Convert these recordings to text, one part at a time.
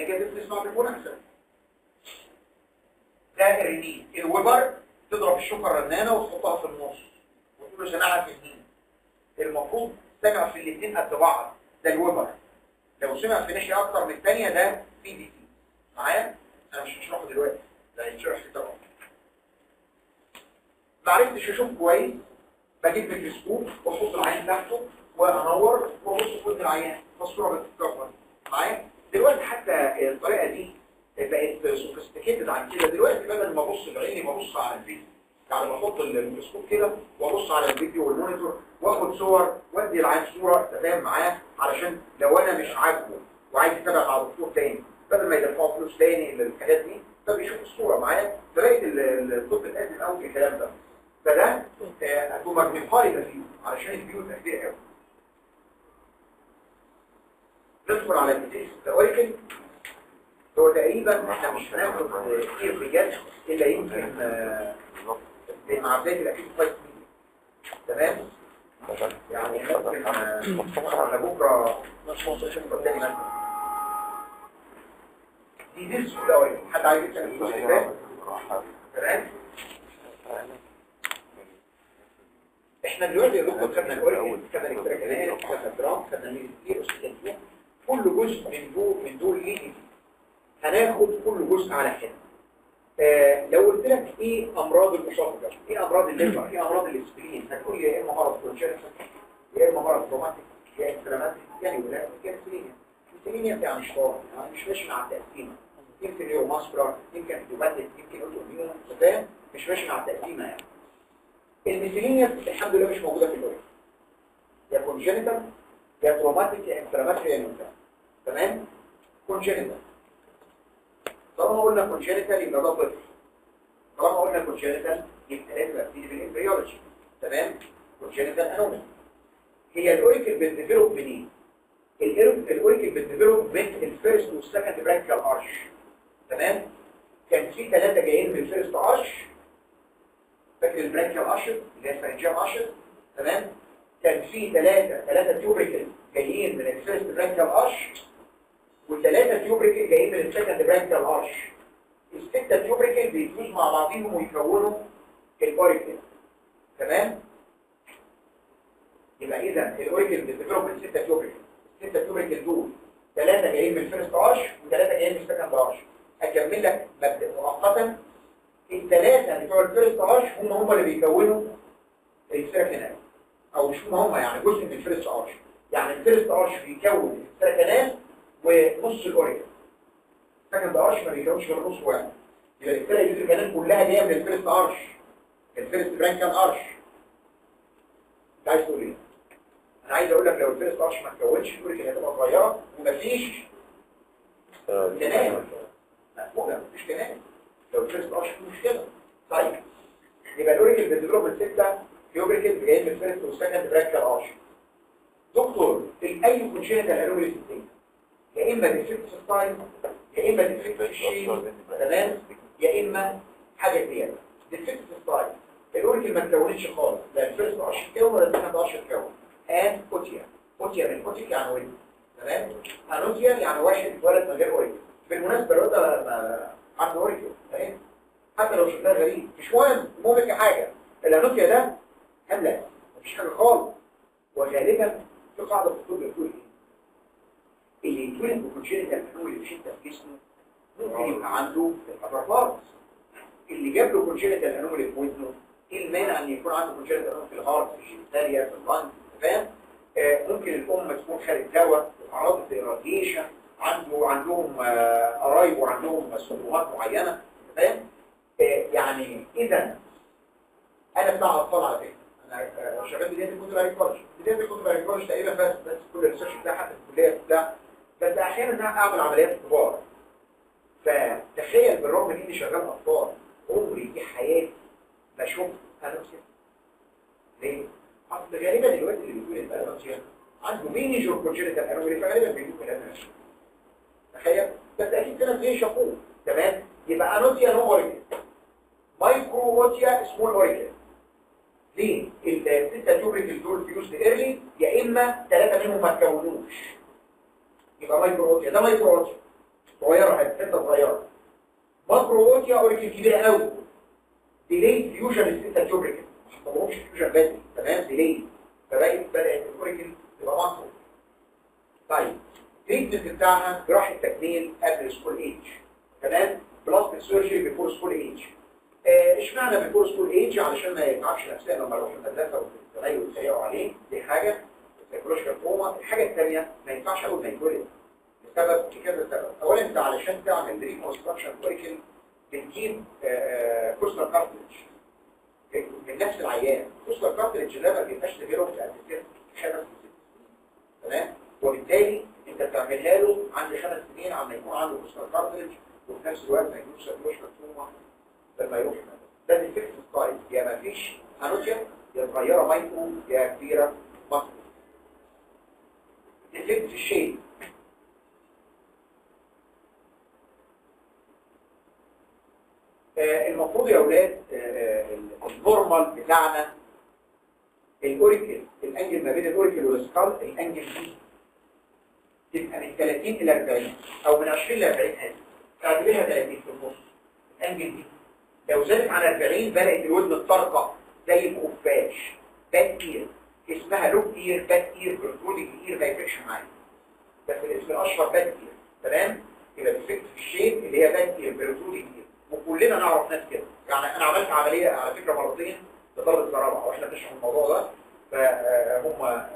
نيجاتيف نسمع تكون احسن ده الرنين الوبر تضرب الشوكه الرنانه وتحطها في النص وتقول له سماعها في النين المفروض سمع في الاثنين قد بعض ده الوبر لو سمع في ناحيه اكتر من الثانيه ده في دي تي معايا انا مش هشرحه دلوقتي ده هيتشرح في طبعا ما عرفتش اشوف كويس بجيب ميكروسكوب واحط العين تحته وانور وابص في ودن العيان فالصوره بتتكبر معايا دلوقتي حتى الطريقه دي بقت سوفيستيكيتد عن كده دلوقتي بدل ما ابص بعيني ببص على الفيديو يعني بحط الميكروسكوب كده وابص على الفيديو والمونيتور واخد صور وادي العين صوره تفاهم معاه علشان لو انا مش عاجبه وعايز اتابع مع دكتور تاني بدل ما يدفعوا فلوس تاني للحاجات دي فبيشوف الصوره معايا فبقت الطب القديم قوي في الكلام ده فده هتبقى ماجنيفاي ده فيه علشان الفيو يبقى كبير قوي ندخل على الديتيلز الاوريكل هو تقريبا احنا مش هناخد كتير بجد الا يمكن آه، مع بدايه الاكيد فايت تمام يعني ممكن آه، على بكره قدامي مثلا دي دي السؤال الاولاني حد عايز يسال السؤال ده تمام احنا دلوقتي يا دكتور خدنا الاوريكل خدنا الاكتراكانات خدنا الدرام خدنا الميزيكير والسيكنتيوم كل جزء من دول من دول ليه هناخد كل جزء على حده آه لو قلت لك ايه امراض المشاطره ايه امراض الليفر ايه امراض الاسبرين هتقول لي يا اما مرض كونجنتال يا اما مرض روماتيك يا انفلاماتيك يعني ولا كده سيلينيا السيلينيا بتاع مش طارئ يعني مش ماشي مع التقسيمه يمكن يو ماسكولار يمكن دوباتيك يمكن اوتو اميون فاهم مش ماشي مع التقسيمه يعني الميثيلينيا الحمد لله مش موجوده في الورق يا كونجنتال يا تروماتيك يا انفلاماتيك يا نوتا تمام كونجنتال طالما قلنا كونجنتال يبقى ده طفل طالما قلنا كونجنتال يبقى لازم ابتدي بالامبريولوجي تمام كونجنتال انومي هي الاوريكل بتديفلوب منين الاوريكل بتديفلوب من الفيرست والسكند برانكيال ارش تمام كان في ثلاثه جايين من الفيرست ارش فاكر البرانكيال ارش اللي هي الفرنجيال ارش تمام كان في ثلاثه ثلاثه تيوبريكل جايين من الفيرست برانكيال ارش والثلاثه تيوبريكل جايين من السكند برانكيال ارش السته تيوبريكل بيفوز مع بعضهم ويكونوا الاوريكل تمام يبقى اذا الاوريكل بتديفلوب من سته تيوبريكل السته تيوبريكل دول ثلاثه جايين من الفيرست ارش وثلاثه جايين من السكند ارش اكمل لك مبدا مؤقتا الثلاثه بتوع الفيرست ارش هم هم اللي بيكونوا السيركنال او مش هم هم يعني جزء من الفيرست ارش يعني الفيرست ارش بيكون السيركنال ونص الاوريكل السكند ارش ما بيكونش غير نص واحد يبقى السيركنال كلها جايه من الفيرست ارش الفيرست برانكال ارش انت عايز تقول ايه انا عايز اقول لك لو الفيرست ارش ما تكونش الاوريكل هتبقى صغيره ومفيش كنال مفهومه مفيش كنال لو الفيرست ارش في مشكله طيب يبقى الاوريكل بتديفلوب سته كيوبريكل جايين من الفيرست والسكند برانكال ارش دكتور اي كونجنتال انومالي سيستم يا اما ديفكت ستايل يا اما ديفكت الشيء تمام يا اما حاجه زياده ديفكت ستايل الاوريكل ما تكونتش خالص لا الفيرست ارش تكون ولا السكند ارش تكون ان اوتيا اوتيا من اوتيك يعني وين تمام انوتيا يعني واحد اتولد من غير اوريكل بالمناسبه الواد ده عنده اوريكل فاهم حتى لو شكلها غريب مش مهم المهم حاجه الانوتيا ده هبله مفيش حاجه خالص وغالبا في قاعده في الطب بتقول ايه اللي يتولد بكونجنتال انومالي شده في جسمه ممكن يبقى عنده الابرفارس اللي جاب له كونجنتال انومالي في ودنه ايه المانع ان يكون عنده كونجنتال انومالي في الهارت في الجينيتاليا في اللنج فاهم آه ممكن الام تكون خارج دواء اعراض الراديشن عنده عندهم آه قرايب وعندهم سلوكات معينه فاهم آه يعني اذا انا بتاع اطفال على فكره انا شغال بدايه كنت بقى كولج بدايه كنت بقى كولج تقريبا بس بس كل الريسيرش بتاعي حتى في الكليه بتاع بس احيانا انا اعمل عمليات كبار فتخيل بالرغم من اني شغال اطفال عمري في حياتي ما شفت انوكسيا ليه؟ اصل غالبا الوقت اللي بيقول الانوكسيا عنده مينيجور كونجنتال انوكسيا فغالبا بيجيب كلام تخيل بس اكيد كده زي شافوه تمام يبقى انوكسيا نو اوريكل مايكرو اوتيا سمول اوريكل ليه؟ الستة تيوبريكل دول فيوز ايرلي يا اما ثلاثة منهم ما تكونوش يبقى مايكرو اوتيا ده مايكرو اوتيا صغير صغيره ماكرو اوتيا اوريكل كبيره قوي ديلي فيوجن الستة تيوبريكل ما حطهمش فيوجن بدري تمام ديلي فبقت بدات الاوريكل تبقى ماكرو طيب التريتمنت بتاعها جراحه تجميل قبل سكول ايج تمام بلاستيك سيرجري بيفور سكول ايج اشمعنى بيفور سكول ايج علشان ما يتعبش نفسيا لما يروح المدرسه والزمايل يتريقوا عليه دي حاجه سايكولوجيكال تروما الحاجه الثانيه ما ينفعش اول ما يتولد لسبب كذا سبب اولا انت علشان تعمل ريكونستراكشن اوريكل بتجيب كوستر كارتلج من نفس العيان كوستر كارتلج ده ما بيبقاش ديفلوب قد كده خمس تمام وبالتالي انت بتعملها له عند خمس سنين عم يكون عنده كوستر كارتلج وفي نفس الوقت ما يكونش سايكولوجيكال تروما لما يروح ده الافكت ستايل يا ما فيش هانوجيا يا صغيره مايكرو يا كبيره مصر الافكت في الشيء المفروض يا اولاد النورمال بتاعنا الاوريكل الانجل ما بين الاوريكل والسكال الانجل دي تبقى من 30 الى 40 او من 20 ل 40 هذه تعتبرها 30 في النص الانجل دي لو زادت عن 40 بدات الودن الطرقه زي الخفاش باد اير اسمها لوب اير باد اير برودنج اير ما يفرقش معايا بس الاسم الاشهر باد اير تمام يبقى الفكر في الشيب اللي هي باد اير برودنج اير وكلنا نعرف ناس كده يعني انا عملت عمليه على فكره مرتين لطلبه الزراعه واحنا بنشرح الموضوع ده فهم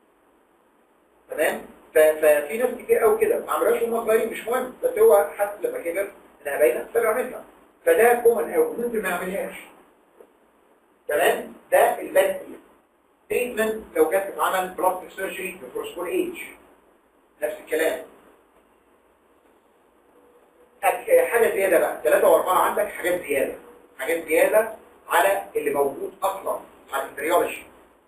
تمام ففي ناس كتير قوي كده ما عملوهاش هم صغيرين مش مهم بس هو حس لما كبر انها باينه فبيعملها فده كومن قوي ممكن ما يعملهاش تمام ده الباد تريتمنت لو كانت بتتعمل بلاستيك سيرجري بفور سكول ايج نفس الكلام حاجة زيادة بقى ثلاثة واربعة عندك حاجات زيادة حاجات زيادة على اللي موجود أصلا على الامبريولوجي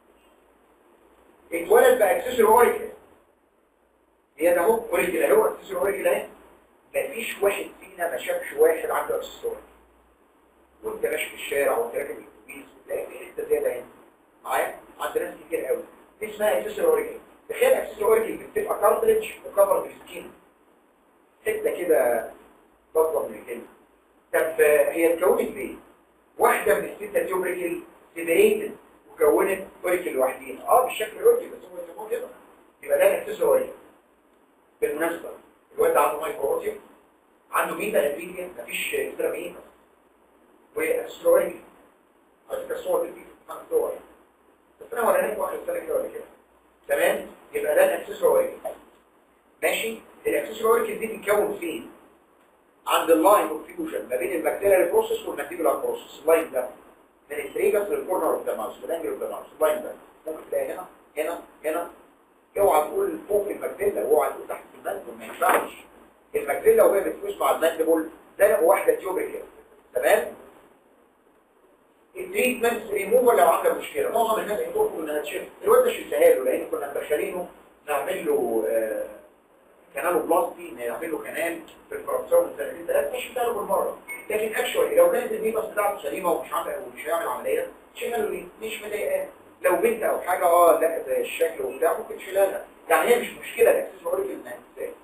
اتولد بأكسسور اوريكل هي ده اهو اوريكل اهو اكسسور اوريكل اهي مفيش واحد فينا ما شافش واحد عنده اكسسور وانت ماشي في الشارع وانت راكب الاتوبيس تلاقي في حته زياده هنا معايا عند ناس كتير قوي دي اسمها اكسسور اوريكل تخيل اكسسور اوريكل بتبقى كارتريدج وكفر بالسكين حته كده تطلب من الكلمة طب هي اتكونت ليه؟ واحدة من الستة تيوبريكل سيبريتد وكونت اوريكل لوحديها اه بالشكل الاوريكل بس هو يسموه كده يبقى ده الاكسسوار اوريكل بالمناسبة الواد عنده مايكرو اوتيك عنده ميتا انفيديا مفيش استرامين واكسسوار اوريكل على فكرة الصور دي عن الصور بس انا وريناك واحد سنة كده ولا كده تمام يبقى ده الاكسسوار اوريكل ماشي الاكسسوار اوريكل دي بتتكون فين؟ عند اللاين اوف فيوجن ما بين البكتيريال بروسيس والمانديبولار بروسيس اللاين ده من التريجر للكورنر اوف ذا ماوس والانجل اوف ذا ماوس اللاين ده ممكن تلاقي هنا هنا هنا اوعى تقول فوق الماكسيلا واوعى تقول تحت المانديبول ما ينفعش الماكسيلا وهي بتفوز مع المانديبول ده واحده تيوبيكال تمام التريتمنت ريموفر لو عندك مشكله معظم الناس يقولوا انها تشيل الواد ده شلتها له لان كنا مدخلينه نعمل له آه كاناله بلاستي نعمل له كنال في الفرنساوي من سنتين ثلاثه مش له بالمره لكن اكشولي لو كانت البيبس بتاعته سليمه ومش عامل ومش هيعمل عمليه تشيلها له ليه؟ مش مضايقاه لو بنت او حاجه اه لا زي الشكل وبتاع ممكن تشيلها لها يعني هي مش مشكله الاكسس اوريكل انها ازاي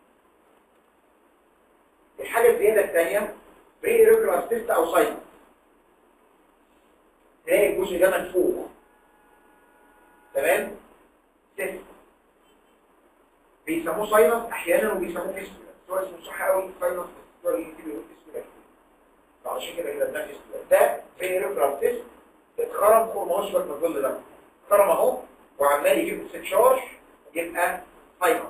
الحاجه الزياده الثانيه بري ريجولار تيست او ساينس تلاقي الجزء ده منفوخ تمام تيست بيسموه ساينس احيانا وبيسموه فيستولا سواء اسمه صح قوي ساينس سواء يكتب يقول فيستولا فعشان كده كده ده فيستولا ده بري ريجولار تيست اتخرم فوق ما اشبك من الظل ده اتخرم اهو وعمال يجيب استشارج يبقى ساينس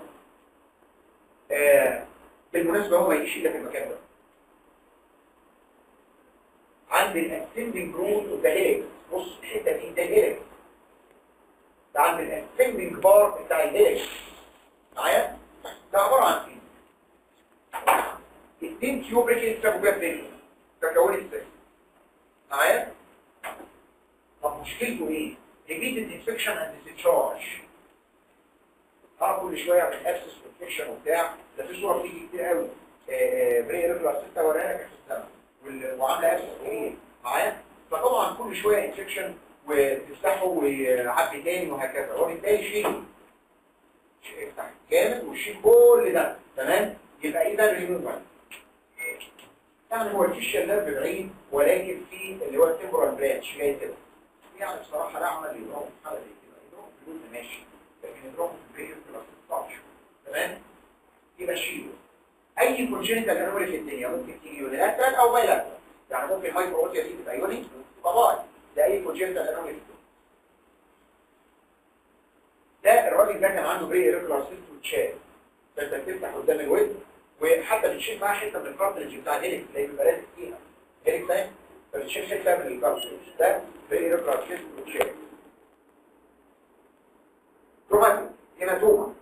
آه بالمناسبه هو ما يجيش الا في المكان ده عند الاسندنج رول وده هيلكس بص الحته دي ده هيلكس ده عند الاسندنج بار بتاع الهيلكس معايا ده عباره عن ايه اتنين تيوبريكل سابوا جاب بينهم تكون السيستم معايا طب مشكلته ايه repeated infection and discharge اه كل شويه من ابسس انفكشن وبتاع ده في صوره بتيجي كتير قوي بري ريجولار سته ورانا في السنه وعامله ابسس كبير معايا فطبعا كل شويه انفكشن وتفتحه ويعبي تاني وهكذا وبالتالي شيء يفتح جامد ويشيل كل ده تمام يبقى ايه ده ريموفال يعني هو الفيشيال نيرف بعيد ولكن في اللي هو التمبرال برانش جاي كده يعني بصراحه لا عمل يضربه في حاله زي كده يضربه في الجزء ماشي لكن يضربه في البرين ما تستطيعش تمام يبقى شيله اي كونجنتال انومالي في الدنيا ممكن تيجي يونيلاترال او بايلاترال يعني ممكن هايبروتيا دي تبقى يوني طبعا ده اي كونجنتال انومالي في الدنيا ده الراجل ده كان عنده بري ايريكولار سيستم وتشال فانت بتفتح قدام الوجه وحتى بتشيل معاه حته من الكارتلج بتاع الهيليكس اللي بيبقى لازق فيها هيليكس ده فبتشيل حته من الكارتلج ده بري ايريكولار سيستم وتشال روماتيك هيماتوما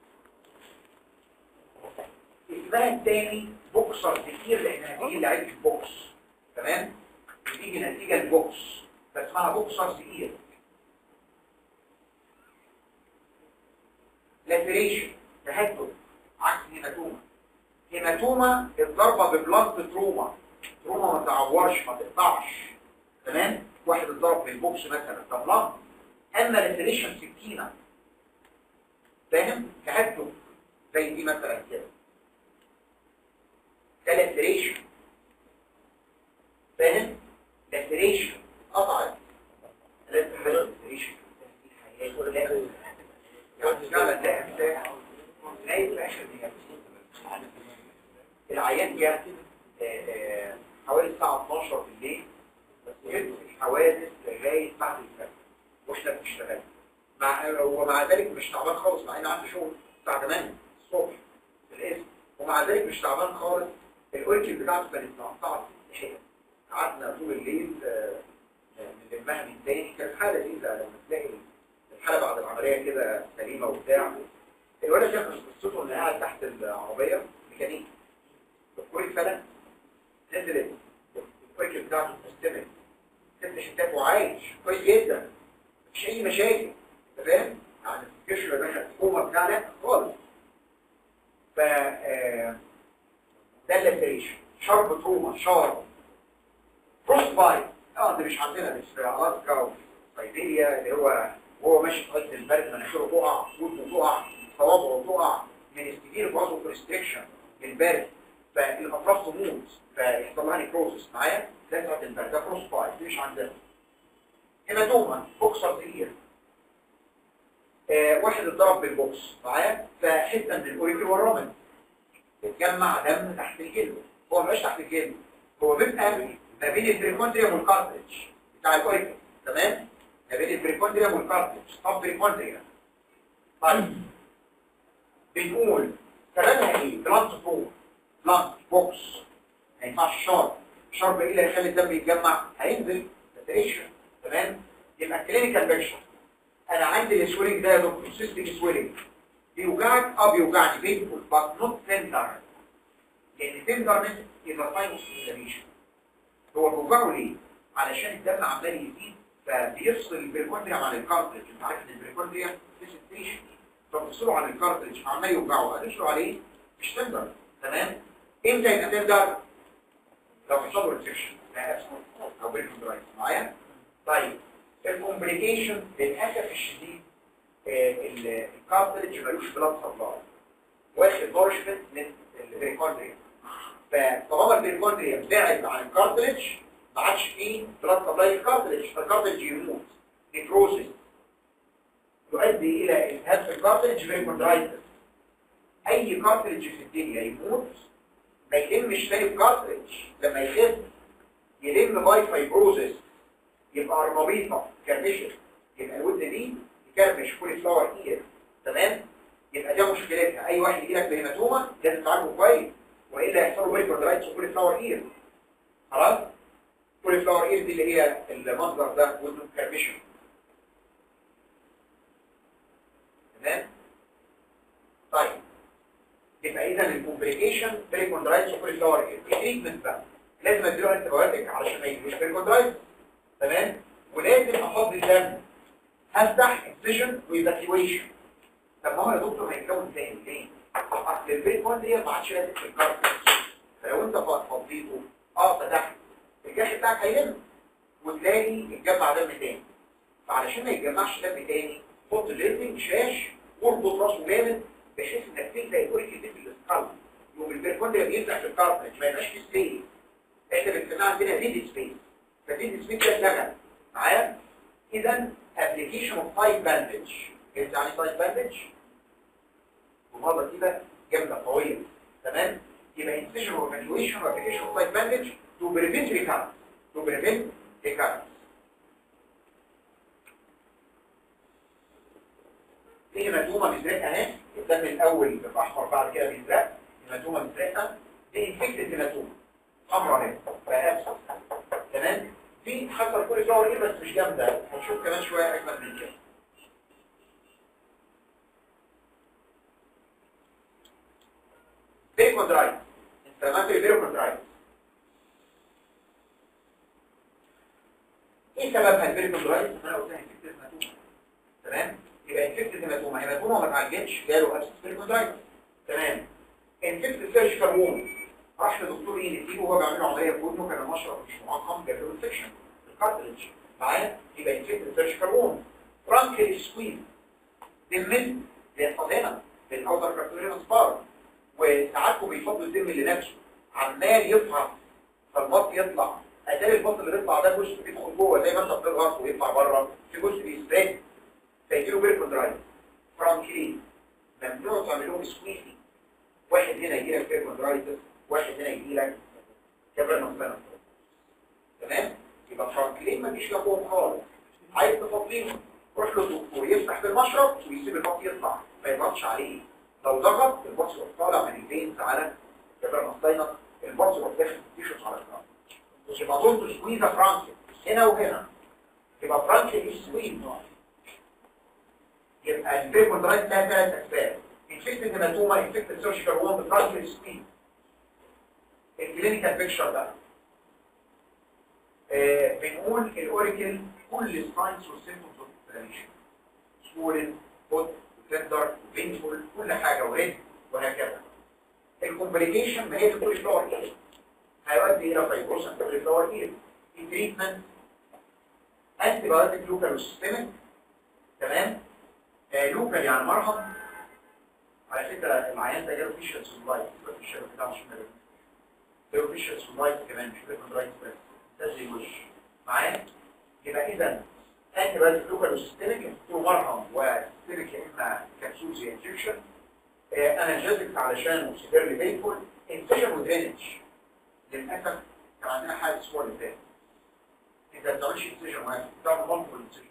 اسمها الثاني بوكسر كتير لان هتيجي لعيب البوكس تمام بتيجي نتيجه البوكس فاسمها بوكسر ثقيل لاتريشن تهدد عكس هيماتوما هيماتوما الضربه ببلانت تروما تروما ما تعورش ما تقطعش تمام واحد اتضرب في البوكس مثلا ده بلانت اما لاتريشن سكينه فاهم تهدد زي دي مثلا كده ده لاتريشن فاهم لاتريشن قطعت لاتريشن يعني فعلا ده امتاع نايم في اخر دي العيان جه حوالي الساعة 12 بالليل بس جبت الحوادث لغاية بعد الفجر واحنا بنشتغل مع ومع ذلك مش تعبان خالص مع ان عندي شغل الساعة 8 الصبح في الاسم ومع ذلك مش تعبان خالص الاوركل بتاعته كانت مقطعة قعدنا طول الليل نلمها من تاني كانت حالة لذيذة لما تلاقي الحالة بعد العملية كده سليمة وبتاع الولد ده قصته انه قاعد تحت العربية ميكانيكي الكوري فلت نزلت الكوريك بتاعته مستمر ست حتات وعايش كويس جدا مفيش اي مشاكل انت فاهم؟ يعني الجيش اللي دخل الحكومة بتاعنا خالص ف ده اللاتريشن شرب تروما شرب فروست بايت اه ده مش عندنا مش في الاسكا وفي سيبيريا اللي هو وهو ماشي في وقت البرد مناخيره تقع ودنه تقع صوابعه تقع من السبير بازو كونستريكشن البرد فالاطراف تموت فيحصل لها نيكروزس معايا ده بتاعت البرد ده فروست بايت دي مش عندنا هيماتوما بوكسر كبير آه واحد اتضرب بالبوكس معايا فحته من الاوريكل والرمل اتجمع دم تحت الجلد هو مش تحت الجلد هو بيبقى ما بين البريكوندريوم والكارتريج بتاع الاوريكل تمام ما بين البريكوندريوم والكارتريج طب بريكوندريوم طيب بنقول سببها ايه بلانت فوق بلانت بوكس ما ينفعش شارب شارب ايه اللي هيخلي الدم يتجمع هينزل ساتريشن تمام يبقى كلينيكال بيكشر انا عندي السويلنج ده يا دكتور سيستيك سويلنج بيوجعك اه بيوجعني بينفول بس نوت تندر لان تندرنس يبقى ساين اوف انفلاميشن هو بيوجعه ليه؟ علشان الدم عمال يزيد فبيفصل البريكوندريا عن الكارتريج انت عارف ان البريكوندريا ديسيتيشن فبيفصلوا عن الكارتريج فعمال يوجعه هتفصلوا عليه مش تندر تمام؟ امتى يبقى تندر؟ لو حصل له ريسكشن او بريكوندرايت معايا؟ طيب الكومبليكيشن للاسف الشديد الكارتريج ملوش بلاد سبلاي واخد نورشمنت من البريكوندريا فطالما البريكوندريا بعد عن الكارتريج ما عادش فيه بلاد سبلاي الكارتريج فالكارتريج يموت نيكروزيس يؤدي الى التهاب في الكارتريج بريكوندرايتس اي كارتريج في الدنيا يموت ما يلمش تاني الكارتريج لما يخف يلم باي فايبروزيس يبقى ارمبيطه كرمشه يبقى الود دي يكرمش كل فلاور اير تمام يبقى ده مشكلتها اي واحد يجي لك بهيماتوما لازم تعالجه كويس والا يحصل له بريكوندرايتس وكل فلاور اير خلاص كل فلاور اير دي اللي هي المصدر ده ودنه كرمشه تمام طيب يبقى اذا الكومبليكيشن بريكوندرايتس وكل فلاور اير التريتمنت بقى لازم اديله انتي بايوتيك علشان ما يجيش بريكوندرايتس تمام ولازم افضي الدم هفتح اكسجن وايفاكيويشن طب ما هو يا دكتور هيتكون تاني ليه؟ اصل البريكوندريا ما عادش لازم في الكارتريج فلو انت فضيته اه فتحت الجرح بتاعك هيلم وتلاقي يتجمع دم تاني فعلشان ما يتجمعش دم تاني حط ليزنج شاش واربط راسه جامد بحيث انك تبدا يقول لك في السكالب يقوم البريكوندريا بيفتح في الكارتريج ما يبقاش فيه ستيل احنا بنسميها عندنا فيدي سبيس ففيدي سبيس ده اتلغى معايا اذا ابلكيشن اوف تايب باندج ايه يعني تايب باندج ومره كده جامده قويه تمام يبقى انتشر اورجانيزيشن وابلكيشن اوف تايب باندج تو بريفنت ريكارنس تو بريفنت ريكارنس في هيماتوما مزرقه اهي الدم الاول الاحمر بعد كده بيزرق هيماتوما مزرقه دي انفكتد هيماتوما حمراء اهي بقى تمام في حصل كل فلاور ايه بس مش جامده هنشوف كمان شويه اجمل من كده بيركوندرايت انفلاماتوري بيركوندرايت ايه سببها البيركوندرايت انا قلت انفكتد هيماتوما تمام يبقى انفكتد هيماتوما هيماتوما ما اتعالجتش جاله ابسس بيركوندرايت تمام انفكتد سيرجيكال ووند راح لدكتور ايه نديله وهو بيعمل له عمليه في ودنه كان المشرب مش معقم جاب له انفكشن الكارتريدج معايا يبقى انفكتد سيرجيكال ووند فرانكلي سكويز دمن بيحصل هنا في الاوتر كارتوريال سبار وساعاتكم بيفضوا الدم لنفسه عمال يطلع فالبط يطلع اتاري البط اللي بيطلع ده جزء بيدخل جوه زي ما انت بتضغط ويطلع بره في جزء بيستريك فيجيله بيركوندرايت فرانكلي ممنوع تعمل لهم سكويزي واحد هنا يجي لك بيركوندرايتس واحد هنا يجي لك كبر نصنا تمام يبقى فرانكلين ما فيش جنبهم خالص عايز تفضيهم روح له دكتور يفتح بالمشرب ويسيب البط يطلع ما يضغطش عليه لو ضغط البط يروح طالع من الفينز على كبر نصنا البط يروح داخل تيشرت على الارض يبقى ضد سكويزا فرانكل هنا وهنا يبقى فرانكل مش سكويز يبقى البيركوندرايت ده ثلاث اسباب انفكتد هيماتوما انفكتد سيرجيكال ووند فرانكل سكويز الكلينيكال بيكشر بقى آه بنقول الاوريكل كل الساينس والسيمبتومز اوف انفلاميشن سوولن هوت تندر بينفول كل حاجه وريد وهكذا الكومبليكيشن ما هي في كل فلور ايه هيؤدي الى فايبروس في كل فلور ايه التريتمنت انتي بايوتيك لوكال وسيستميك تمام آه لوكال يعني مرهم على فكره العيان ده جاله فيشل سولايت الفيشل بتاعه مش مدرب لو فيشل سولايت كمان مش بيكون بس ده زي وش معايا يبقى اذا انتي بايوتيك لوكال وسيستميك تو مرهم وسيستميك يا اما كبسول زي انجكشن انرجيتك علشان سيفيرلي بينفول انفيجن ودرينج للاسف كان عندنا حاله الاسبوع اللي فات انت ما بتعملش انفيجن واحد بتعمل مالتيبل انفيجن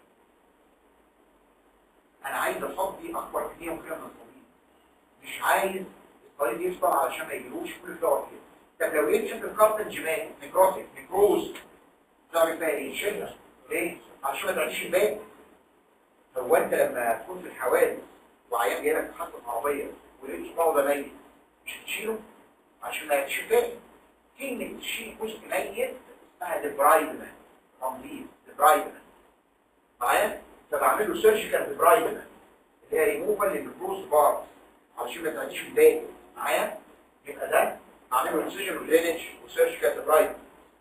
انا عايز افضي اكبر كميه ممكنه من الطبيب مش عايز الطريق يفضل علشان ما يجيلوش كل فلور كده طب لو لقيت شكل الكارتنج مات نيكروتيك نيكروز تعمل فيها ايه؟ شيلها ليه؟ علشان ما تعديش الباقي هو انت لما تكون في الحوادث وعيان جاي لك حادثه عربيه ولقيت صباعه ده ميت مش هتشيله عشان ما يعديش الباقي كلمه تشيل جزء ميت اسمها ديبرايدمنت تنظيف ديبرايدمنت معايا؟ فبعمل له سيرجيكال ديبرايدمنت اللي هي ريموفال للبروز بارت علشان ما تعديش الباقي معايا؟ يبقى ده اعمل له انسيجن ودرينج وسيرجيكال ديبرايدمنت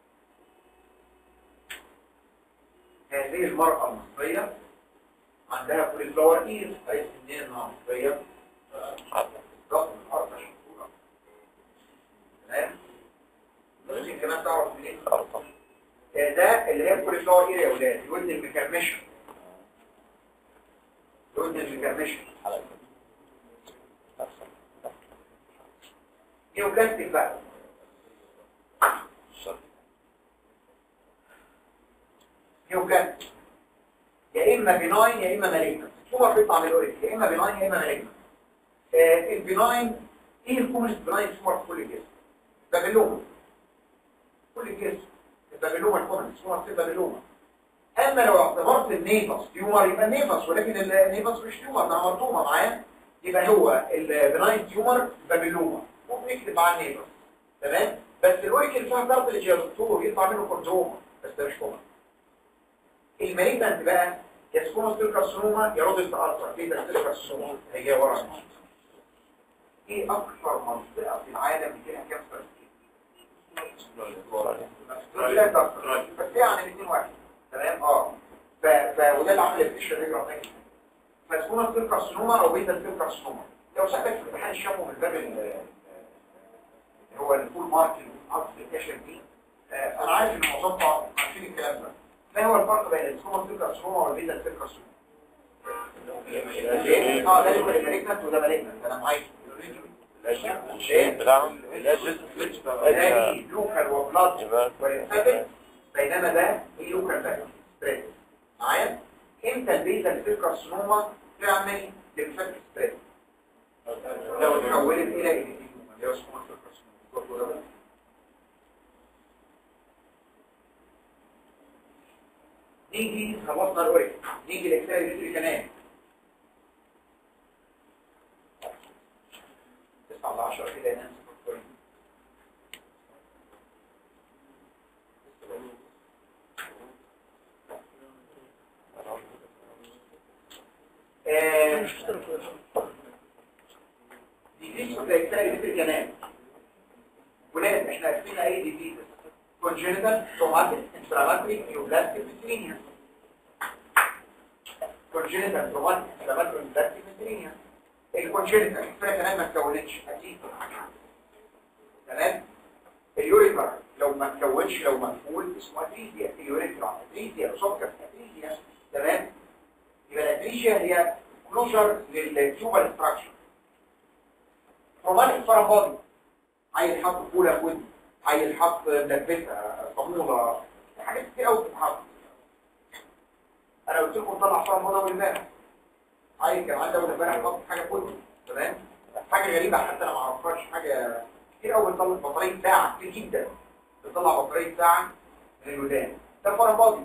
هذه المرأة المصرية عندها كل فلاور اير عرفت منين انها مصرية بالظبط من الارض شطورة تمام ممكن كمان تعرف منين ده اللي هي كل فلاور اير يا ولاد الودن المكرمشة الودن المكرمشة نيوبلاستيك بقى نيوبلاستيك يا اما بناين يا اما مالجنت التومر بيطلع من الاوريك يا اما بناين يا اما مالجنت آه البناين ايه الكومنست بناين تيومر في كل الجسم بابلوما كل الجسم البابلوما الكومنست تيومر في البابلوما اما لو اعتبرت النيفس تيومر يبقى النيفس ولكن النيفس مش تيومر ده مرطومه معايا يبقى هو البناين تيومر بابلوما وبنكتب على النيفس تمام بس الاوريك فيها كارتلج يا دكتور يطلع منه كورتوما بس ده مش كومن المالجنت بقى يا سكوما ستيل كارسينوما يا رودل تأثر في ده ستيل كارسينوما هي ورا ايه اكثر منطقة في العالم فيها كانسر لا تأثر بس هي عن الاثنين واحد تمام اه ف ف وده اللي عمل الفيشر ريجرا تاني فسكوما ستيل كارسينوما او بيتا ستيل كارسينوما لو سألتك في امتحان الشم من باب هو الفول ماركت اصل الكشف دي آه، انا عارف ان معظمكم عارفين الكلام ده ما هو الفرق بين السوما سيل كارسينوما والبيتا سيل كارسينوما اه ده يبقى مالجنت وده مالجنت انا معاك بتاعهم ده لوكال وبلاد ولينفاتيك بينما ده ايه لوكال باك ستريس معايا امتى البيتا سيل كارسينوما تعمل ليمفاتيك ستريس لو اتحولت الى ايديما اللي هو سوما سيل كارسينوما نيجي خلصنا الاوريك نيجي الاكسال الفيتري كمان 9 على 10 كده ينام ديزيز اوف الاكسال الفيتري كمان ولاد احنا عارفين اي ديزيز congenital traumatic inflammatory neoplastic myasthenia congenital traumatic inflammatory neoplastic myasthenia الكونجنتال الفرق كمان ما اتكونتش اكيد تمام اليوريثرا لو ما اتكونش لو مقفول اسمه اتريزيا اليوريثرا اتريزيا سكر اتريزيا تمام يبقى الاتريزيا هي كلوجر للتيوبال ستراكشر تروماتيك فرامبادي عايز حط فوله في ودني عايز حط نرفزه صاموله حاجات كتير قوي بتتحط انا قلت لكم طلع فرامبادي اول امبارح عايز كان عندي اول امبارح حط حاجه في ودني تمام حاجه غريبه حتى انا ما اعرفهاش حاجه كتير قوي بتطلع بطاريه ساعه كتير جدا بتطلع بطاريه ساعه من الودان ده فرامبادي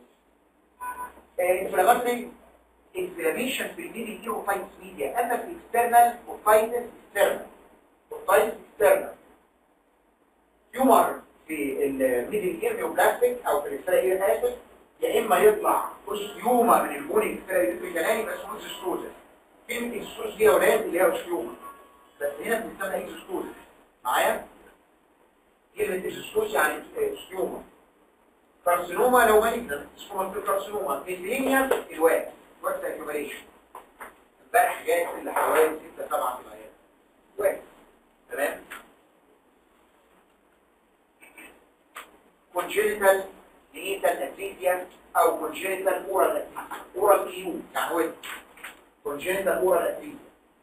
انفلاماتري انفلاميشن في الميدي ايروفايتس ميديا اما في اكسترنال اوفايتس اكسترنال اوفايتس اكسترنال تيومر في الميدل ايرميوبلاستيك او في الاسفل اير اسيد يا اما يطلع اوستيوما من البوني الاسفل اير يبقى اسمه اوستوزس كلمه الاستوز دي يا ولاد اللي هي اوستيوما بس هنا بنسميها اكستوز معايا كلمه الاستوز يعني اوستيوما كارسينوما لو مالجنت اسمه كارسينوما ميدلينيا الواد وقت اكيوميليشن امبارح جاي اللي حوالي 6 7 في العيال واحد تمام congenital genital aplasia او congenital oral oral EU يعني هو congenital oral aplasia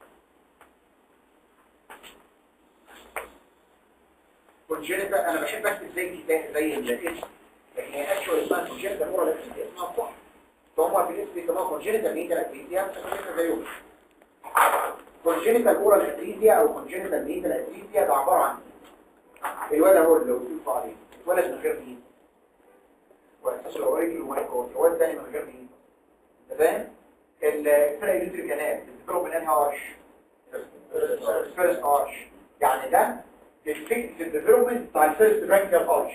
congenital انا بحب اكتب زي الكتاب زي الاسم لكن هي اكشوال اسمها congenital oral aplasia اسمها صح فهم في الاسم بيسموها congenital genital aplasia فكرة زيهم congenital oral aplasia او congenital genital aplasia ده عبارة عن الولد هو اللي قلت عليه ولد من غير دين واساس الاوريجي ومايكرون ولد تاني من غير دين انت فاهم الفرق الكتريك كانال بتضرب من انهي ارش الفيرست ارش يعني ده الفكر في الديفلوبمنت بتاع الفيرست برانكيال ارش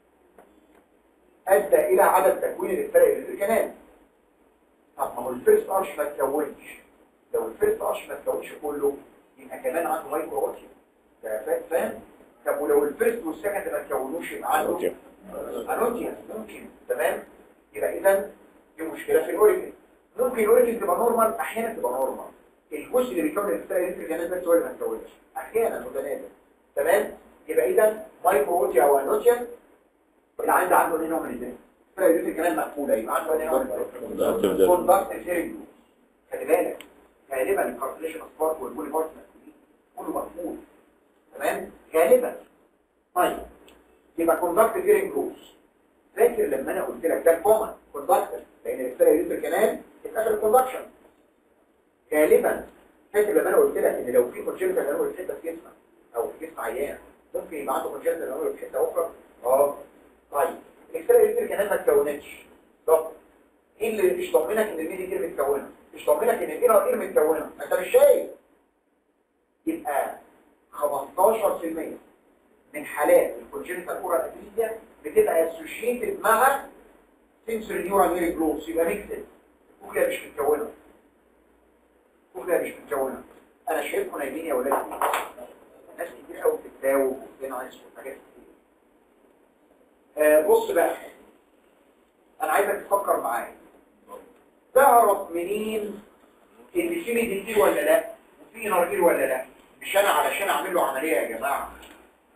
ادى الى عدم تكوين الفرق الكتريك كانال طب ما هو الفيرست ارش ما اتكونش لو الفيرست ارش ما اتكونش كله يبقى كمان عنده مايكرو ارش ده فاهم طب ولو الفيرست والسكند ما تكونوش يبقى عنده انوتيا ممكن تمام يبقى اذا دي مشكله في الاوريجن ممكن الاوريجن تبقى نورمال احيانا تبقى نورمال الجزء اللي بيكون الستايل الجنازه بس هو اللي ما تكونش احيانا متنازل تمام يبقى اذا مايكروتيا او انوتيا اللي عنده عنده نوع من الاثنين الستايل الجنازه مقفوله يبقى عنده نوع من كوندكت سيريو خلي بالك غالبا الكارتليشن سبارك والبولي بارت كله مقفول تمام غالبا طيب يبقى كوندكت فيرنج روز فاكر لما انا قلت لك ده الكومن كوندكتر لان الرساله يوزر كمان اتاخر الكوندكشن غالبا فاكر لما انا قلت لك ان لو في كونجنتال انوريك في حته في جسمك او في جسم عيان ممكن يبقى عنده كونجنتال انوريك في حته اخرى اه طيب الرساله يوزر كمان ما اتكونتش طب ايه اللي مش طمنك ان الميدي اير متكونه مش طمنك ان الاير اير متكونه ما انت مش شايف يبقى 15% من حالات الكونجنتال اورال اتريزيا بتبقى اسوشيتد مع سنسوري نيورال نيري جروث يبقى ميكسد الكوكليا مش متكونه الكوكليا مش متكونه انا شايفكم نايمين يا ولاد ناس كتير قوي بتتداوب وبتنعس وحاجات كتير آه بص بقى انا عايزك تفكر معايا تعرف منين ان في ميديتير ولا لا وفي نارجيل ولا لا مش انا علشان اعمل له عمليه يا جماعه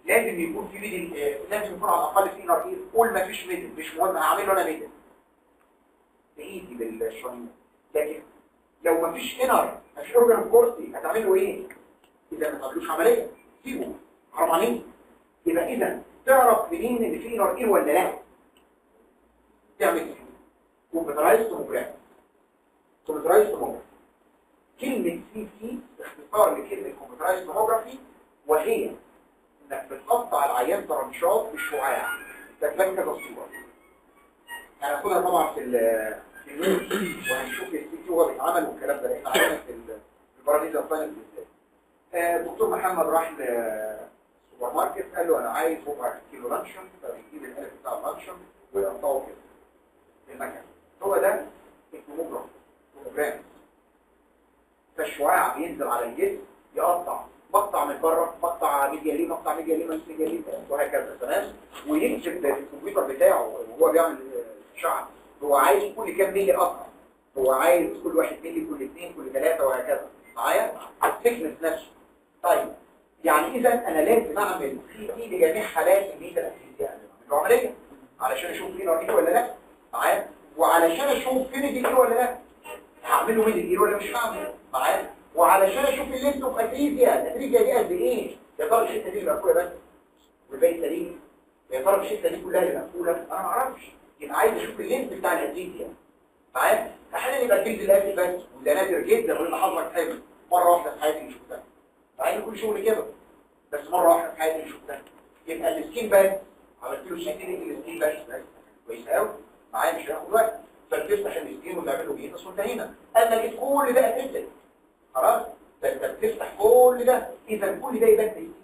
لازم يكون في ميدل آه، لازم يكون على الاقل في انر اير قول ما فيش ميدل مش مهم هعمل له انا ميدل بايدي بالشريط لكن لو ما فيش انر ما فيش اورجان كورتي هتعمل له ايه اذا ما تعملوش عمليه سيبه حرام عليك يبقى اذا تعرف منين ان في انر اير ولا لا تعمل ايه كمبيوترايز توموجراف كمبيوترايز توموجراف كلمة سي سي اختصار لكلمة كمبيوترايز توموجرافي وهي انك بتقطع العيان طرنشات بالشعاع ده كلام كذا صورة هناخدها طبعا في ال في النيوز وهنشوف السي سي هو بيتعمل والكلام ده احنا عندنا في ال- في البراميل الفاينل بالذات آه، الدكتور محمد راح للسوبر ماركت قال له انا عايز ربع كيلو لانشون فبيجيب الالف بتاع اللانشون ويقطعه كده في المكان هو ده الكموجراف كموجراف فالشعاع بينزل على الجسم يقطع مقطع من بره مقطع ميديا ليه مقطع ميديا ليه ميديا ليه وهكذا تمام ويكتب في الكمبيوتر بتاعه وهو بيعمل آه، شعر هو عايز كل كام ميلي قطع هو عايز كل واحد ميلي كل اثنين كل ثلاثة وهكذا معايا الثيكنس نفسه طيب يعني اذا انا لازم اعمل في في لجميع حالات الميتا يعني العمليه علشان اشوف في نوع ولا لا معايا وعلشان اشوف في ميدي ولا لا هعمله ميدي كيلو ولا مش هعمل معايا وعلشان اشوف اللينس اوف اتريزيا الاتريزيا دي قد ايه يا ترى الحته دي مقفوله بس والباقي سليم يا ترى الحته دي كلها اللي مقفوله انا ما اعرفش يبقى عايز اشوف اللينس بتاع الاتريزيا معايا احيانا يبقى الجلد الاسود بس وده نادر جدا ويبقى حظك حلو مره واحده في حياتي شفتها مع ان كل شغل كده بس مره واحده في حياتي شفتها يبقى السكين بس عملت له شكل السكين بس بس كويس قوي معايا مش هياخد وقت فبتفتح السكين وتعمل له بيه بس وانتهينا انا لقيت كل ده اتفتح خلاص فانت بتفتح كل ده اذا كل ده يبقى ايه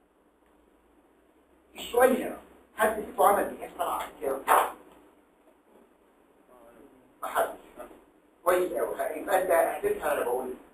السؤال هنا حد فيكم عمل ايه اسمع كده ما حدش كويس قوي يبقى انت هتفهم انا بقول إيه.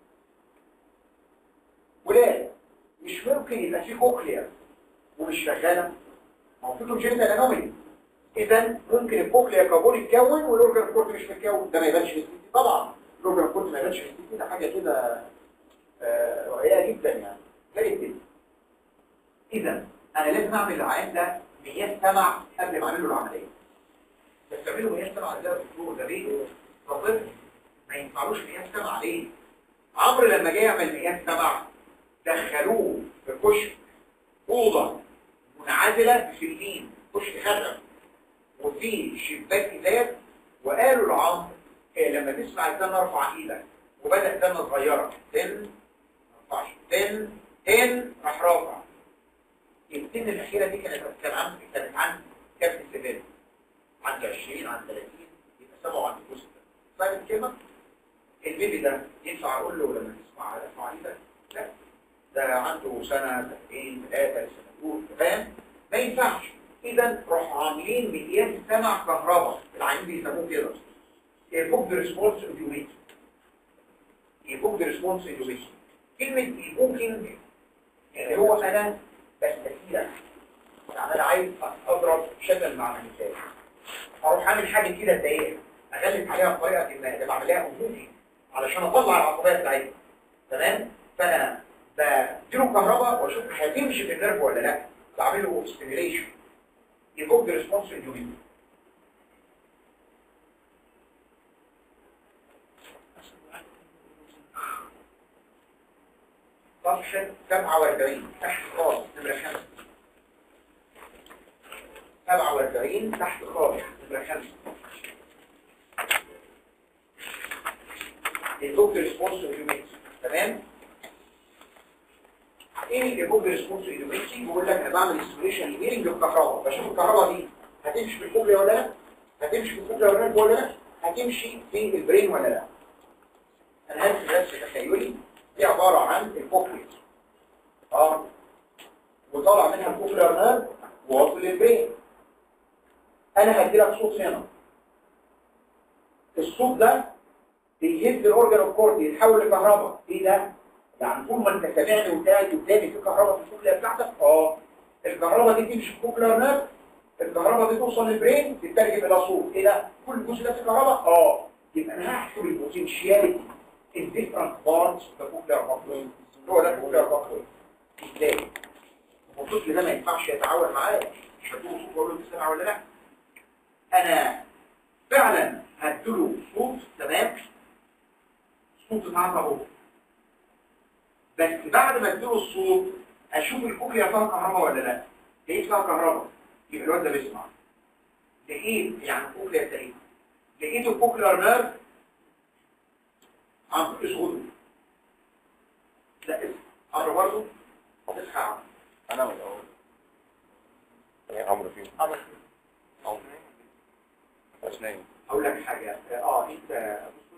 ولاد مش ممكن يبقى في كوكليا ومش شغاله ما هو في كونجنتال انومالي اذا ممكن الكوكليا كابول يتكون والاورجن كورت مش متكون ده ما يبانش في السيتي طبعا الاورجن كورت ما يبانش في السيتي ده حاجه كده آه، رائعه جدا يعني زي الدنيا اذا انا لازم اعمل العيان ده مياه سمع قبل ما اعمل له العمليه بس تعمله مياه سمع ازاي يا دكتور ده ليه؟ طفل ما ينفعلوش مياه سمع ليه؟ عمرو لما جه يعمل مياه سمع دخلوه في كشك اوضه منعزله بسلين كشك خشب وفيه شباك ازاز وقالوا لعمرو إيه لما تسمع الزن ارفع ايدك وبدا زنه صغيره تن ما ينفعش تن تن راح رافع السن الاخيره دي كانت كان عندي كانت عندي كام في السباب عندي 20 عندي 30 يبقى 7 عندي جزء فاهم الكلمه البيبي ده ينفع اقول له لما تسمع ارفع ايدك لا ده عنده سنه سنتين ثلاثه سنتين فاهم ما ينفعش اذا راحوا عاملين مقياس سمع كهرباء العينين بيسموه كده يفوق ريسبونس اوديوميتر يفوق ريسبونس اوديوميتر كلمه ايفوكينج يعني هو انا بستثيرك يعني انا عايز اضرب شكل مع المثال اروح اعمل حاجه كده تضايقها اغلب عليها بطريقه ما ده بعملها ايفوكينج علشان اطلع العصبيه بتاعتها تمام فانا بديله كهرباء واشوف هتمشي في النرف ولا لا بعمله ستيميليشن يفوق ريسبونس اوديوميتر صفحة 47 تحت خالص نمرة 5 47 تحت خالص نمرة 5 البوك ريسبونس ايديوميتري تمام ايه البوك ريسبونس ايديوميتري بيقول لك انا بعمل استيميشن هيرنج بالكهرباء بشوف الكهرباء دي هتمشي في الكوبري ولا لا هتمشي في الكوبري ولا لا ولا لا هتمشي في البرين ولا لا انا هرسم رسم تخيلي دي عبارة عن الكوكليت اه وطالع منها الكوكلير نيرف وواصل للبرين انا هدي لك صوت هنا الصوت ده بيهز الاورجن اوف كورد يتحول لكهرباء ايه ده يعني طول ما انت سامعني وقاعد قدامي في كهرباء في الكوكلير بتاعتك اه الكهرباء دي تمشي في الكوكلير نيرف الكهرباء دي توصل للبرين تترجم الى صوت ايه ده كل جزء ده في كهرباء اه يبقى انا هحصل البوتنشياليتي in different parts of the cochlear pathway هو ده الكوكلير pathway ازاي والطفل ده ما ينفعش يتعاون معايا مش هدوله صوت واقول له انت سامع ولا لا انا فعلا هديله صوت تمام صوت اتعرض اهو بس بعد ما اديله الصوت اشوف الكوكليا فيها كهرباء ولا لا لقيت فيها كهرباء يبقى الواد ده بيسمع لقيت يعني الكوكليا سليمه لقيت الكوكليا نيرف عم اسغل لا اسم عمرو برضه اصحى يا عمرو انا من الاول ايه عمرو فين عمرو عمرو مش نايم اقول لك حاجه اه انت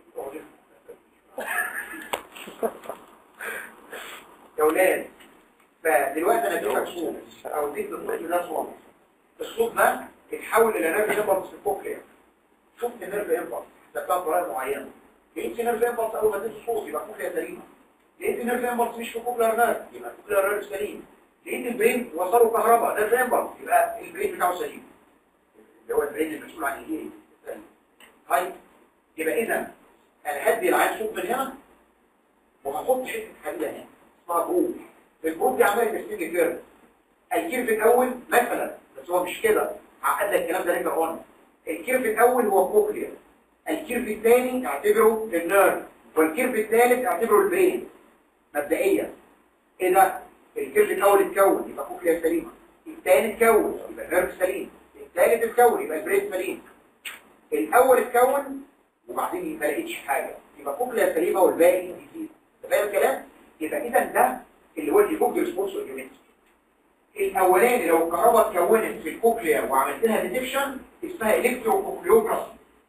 يا ولاد فدلوقتي انا اديتك صوت او اديت للطفل ده صوت الصوت ده اتحول الى نيرف امبلس في الكوكليا شفت نيرف امبلس حسبتها بطريقه معينه لقيت نيرف امبلس اول ما اديت الصوت يبقى الكوكليا سليمه لقيت نيرف امبلس مش في الكوكليا نيرف يبقى الكوكليا نيرف سليم لقيت البرين وصله كهرباء نيرف امبلس يبقى البرين بتاعه سليم اللي هو البرين المسؤول عن الايه طيب يبقى اذا انا هدي العين صوت من هنا وهحط حته حديد هنا اسمها بروف البروف دي عماله ترسم لي كيرف الكيرف الاول مثلا بس هو مش كده عقد لك الكلام ده ليتر اون الكيرف الاول هو كوكليا الكيرف الثاني اعتبره النيرف والكيرف الثالث اعتبره البرين مبدئيا ايه ده الكيرف الاول اتكون يبقى كوكليا سليمه الثاني اتكون يبقى النيرف سليم الثالث اتكون يبقى البرين سليم الاول اتكون وبعدين ما لقيتش حاجه يبقى كوكليا سليمه والباقي جديد فاهم الكلام يبقى اذا ده اللي هو الديفوكد ريسبونس اورجيومنت الاولاني لو الكهرباء اتكونت في الكوكليا وعملت لها ديتكشن اسمها الكتروكوكليوجرافي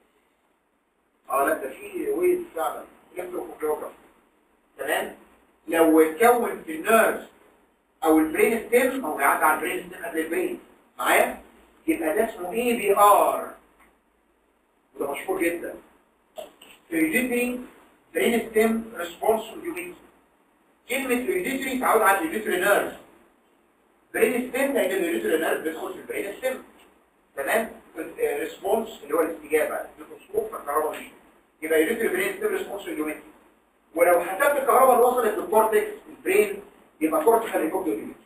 اه لا ده في ويز فعلا الكتروكوكليوجرافي تمام لو اتكون في النيرف او البرين ستيم او بيعدي على البرين ستيم قبل البرين معايا يبقى ده اسمه اي بي ار وده مشهور جدا ريجيتري برين ستيم ريسبونس يونيت كلمة ريجيتري تعود على الريجيتري نيرف برين ستيم لان الريجيتري نيرف بيدخل في البرين ستيم تمام ريسبونس اللي هو الاستجابة الخصوص فالكهرباء مش يبقى ريجيتري برين ستيم ريسبونس يونيت ولو حسبت الكهرباء اللي وصلت للكورتكس البرين يبقى كورتكس هيكون يونيت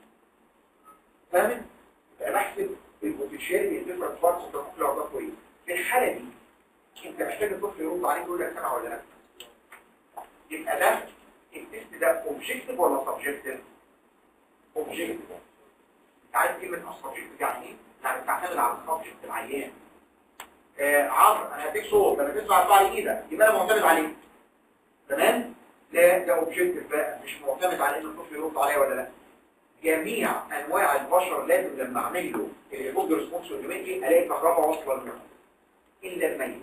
فاهم؟ يبقى بحسب البوتنشال الديفرنت بارتس اوف ذا كوكليا كويس في الحالة دي انت محتاج الطفل يرد عليك يقول لك سامع ولا لا يبقى ده التست ده اوبجكتيف ولا سبجكتيف اوبجكتيف انت عارف كلمه سبجكتيف يعني ايه يعني بتعتمد على السبجكت العيان آه عمرو انا هديك صوت لما تسمع طلع لي ايدك يبقى انا معتمد عليه تمام لا ده اوبجكتيف بقى مش معتمد على ان الطفل يرد عليا ولا لا جميع انواع البشر لازم لما اعمل له الريبورت ريسبونس اورجيومنتري الاقي كهرباء واصله للمخ الا الميت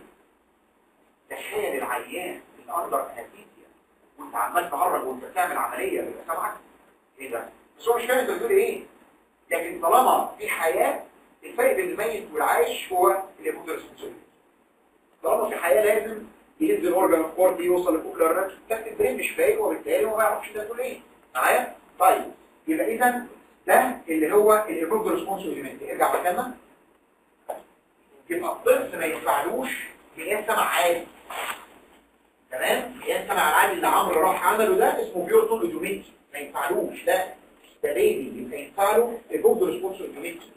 تخيل العيان اللي اندر انستيزيا وانت عمال تهرج وانت بتعمل عمليه يبقى سامعك ايه ده بس هو مش فاهم انت بتقول ايه لكن طالما في حياه الفرق بين الميت والعايش هو الريبورت ريسبونس طالما في حياه لازم ينزل اورجان كورتي يوصل للبوكلر لكن البرين مش فايق وبالتالي هو ما يعرفش انت بتقول ايه معايا طيب يبقى اذا ده اللي هو الريبورت ريسبونس اورجيومنتري ارجع مكاننا يبقى الطفل ما ينفعلوش قياس سمع عالي تمام قياس سمع العالي اللي عمرو راح عمله ده اسمه بيور تول اوتوميتي ما ينفعلوش ده ده بيبي يبقى ينفع له البوكد ريسبونس اوتوميتي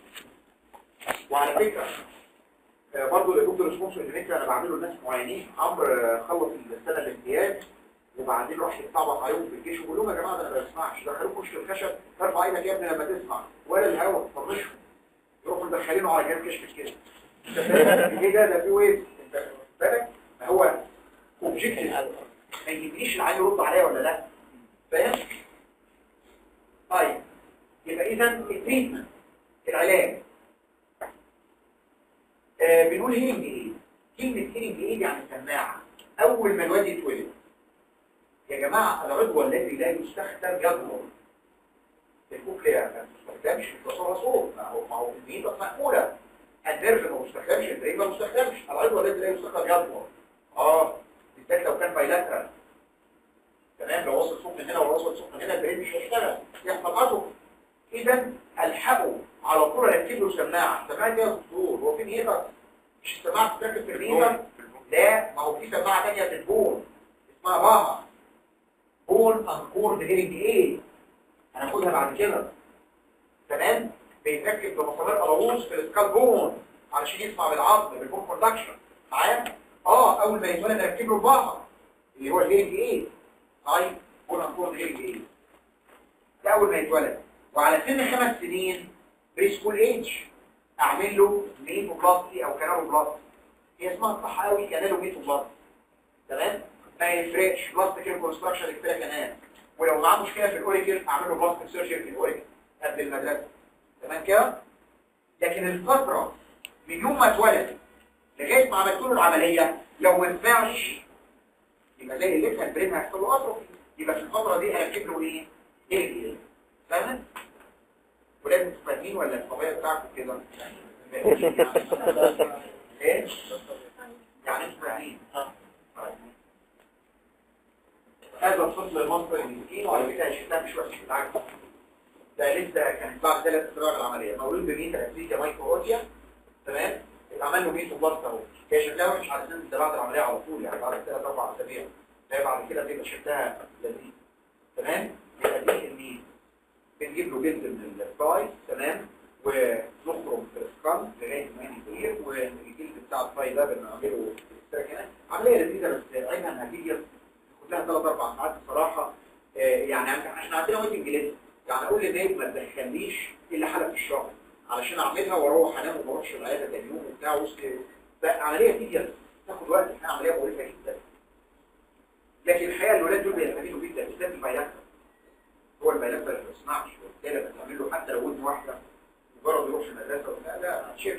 وعلى فكره آه، برضه البوكد ريسبونس اوتوميتي انا بعمله لناس معينين عمرو آه، خلص السنه الامتياز وبعدين راح يتطبق عليهم في الجيش ويقول لهم يا جماعه ده انا ما بسمعش دخلوه كشف الخشب ارفع ايدك يا ابني لما تسمع ولا الهوا طنشهم يروحوا مدخلينه على جهاز كشف كده ايه ده ده في ويز انت واخد بالك ما هو اوبجكتيف ما يجيبليش العيل يرد عليا ولا لا فاهم طيب يبقى اذا التريتمنت العلاج آه بنقول هيلينج ايه كلمه هيلينج ايه يعني سماعه اول ما الواد يتولد يا جماعه العضو الذي لا يستخدم يضمر الكوكليا ما بتستخدمش بتصور صوت ما هو ما هو الميل مقفوله النيرف ما مستخدمش البرين ما مستخدمش العضو الذي لا يستخدم يضمر اه بالذات لو كان بايلاترال تمام لو وصل صوت من هنا ووصل صوت من هنا البرين مش هيشتغل يحصل عضو اذا الحقه على طول ركب له سماعه سماعه دي يا دكتور هو فين هيبر مش السماعه بتركب في الريبر لا ما هو في سماعه ثانيه في البون اسمها باها بون انكورد هيرنج ايه هناخدها بعد كده تمام بيتركب بمسامير قلاووز في السكال بون علشان يسمع بالعظم بالبون كوندكشن معايا اه اول ما يتولد اركب له البعض اللي هو الهيرنج ايه طيب قول نقول الهيرنج ايه ده اول ما يتولد وعلى سن خمس سنين بري سكول ايج اعمل له ميتو بلاستي او كانالو بلاستي هي اسمها صح قوي كانالو ميتو بلاستي تمام ما يفرقش بلاستيك ريكونستراكشن اكترا كمان ولو معاه مشكله في الاوريكل اعمل له بلاستيك سيرجري في الاوريكل قبل المدرسه تمام كده لكن الفتره من يوم ما اتولد لغايه ما عملت له العمليه لو ما نفعش يبقى زي اللي لسه البرين هيحصل له اتروفي يبقى في الفتره دي هركب له ايه؟ ايه ايه فاهم؟ ولازم تفهمين ولا الطبيعه بتاعتك كده؟ ايه؟ يعني انتوا فاهمين هذا الطفل المصري المسكين وعلى فكره الشتاء مش وحش بالعكس ده لسه كان بعد ثلاث اسابيع العمليه مولود بميتا اسيديا مايكرو اوتيا تمام اتعمل له ميتو بلاست اهو هي شكلها مش على سن بعد العمليه على طول يعني بعد ثلاث اربع اسابيع هي بعد كده بيبقى شكلها لذيذ تمام يبقى دي الميل بنجيب له جلد من الفراي تمام ونخرم في السكان لغايه ما ينتهي والجلد بتاع الفراي ده بنعمله كده عمليه لذيذه بس عيبها انها تيجي كلها ثلاث اربع ساعات بصراحه آه، يعني احنا عندنا ويتنج ليست يعني اقول للنايم ما تدخلنيش الا حلقه في الشهر علشان اعملها واروح انام وما اروحش العياده تاني يوم وبتاع وسط عمليه تيجي تاخد وقت احنا عمليه مؤلمه جدا لكن الحقيقه الولاد دول بيستفيدوا جدا بالذات الميلاد هو الميلاد ما بيسمعش وبالتالي لما تعمل له حتى لو ودن واحده مجرد يروح المدرسه لا لا هتشيله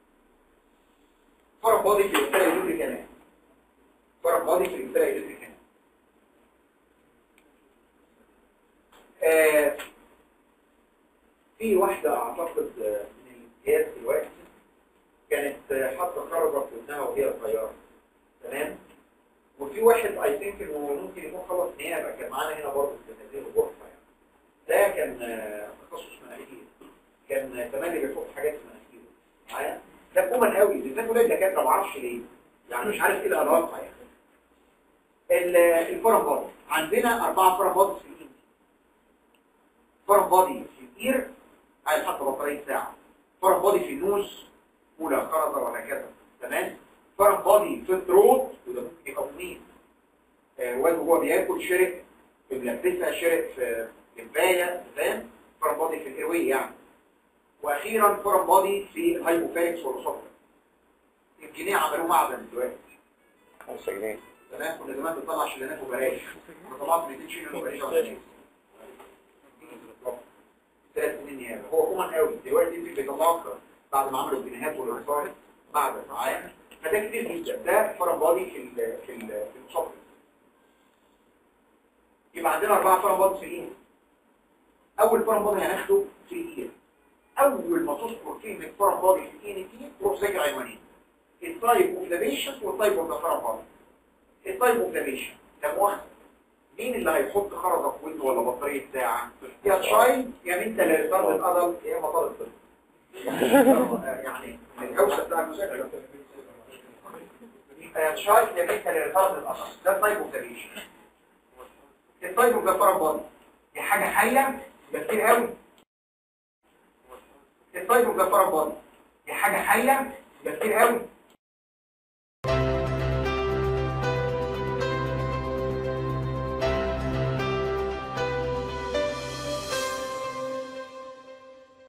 فرق بادي في الرساله يدرك كمان فرق بادي في الرساله يدرك كمان آه، في واحدة أعتقد آه، من الامتياز دلوقتي كانت آه، حاطة خرزة في ودنها وهي صغيرة تمام وفي واحد اي ثينك انه ممكن يكون خلص نيابة كان معانا هنا برضه في هذه الغرفة يعني ده كان آه، تخصص مناخير كان تملي بيحط حاجات في مناخيره معايا ده كومن قوي بالذات ولاد الدكاترة ما اعرفش ليه يعني مش عارف ايه العلاقة يعني ال- الفرن عندنا أربعة فرن في الإيد فرن بادي في الإير عايز حتى بطارية ساعة فرن بادي في النوز أولى خرطة وهكذا تمام فرن بادي في الثروت وده ممكن يبقى منين الواد وهو بياكل شرق في ملبسة شرق في كفاية فاهم فرن بادي في الإيروي يعني وأخيرا فرن بادي في الهايبوفاريكس والأسطر الجنيه عملوه معدن دلوقتي 5 جنيه زمان كنا زمان بنطلع شلانات وبلاش كنا طلعت 200 شيلان وبلاش على الناس. ثلاث سنين نيابه هو كومن قوي دلوقتي في بيطلعوا بعد ما عملوا الجنيهات والانصار بعد معايا فده كتير جدا ده فرن بادي في ال في ال في المصاب يبقى عندنا اربعه فرن بادي في الايه اول فرن بادي هناخده في الايه اول ما تذكر كلمه فرن بادي في الايه تي تروح ذاكر عنوانين التايب اوف ذا بيشنت والتايب اوف ذا فرن بادي التايب اوف ذا بيشنت ده مؤخر مين اللي هيحط خرزه في ودنه ولا بطاريه ساعه يا تشايلد يا انت اللي طالب الادل يا اما طالب طب يعني الجوشه بتاع المذاكره يا تشايلد يا انت اللي طالب الادل ده التايب اوف ذا بيشنت التايب اوف ذا فرن دي حاجه حيه ده كتير قوي التايب اوف ذا فرن دي حاجه حيه ده كتير قوي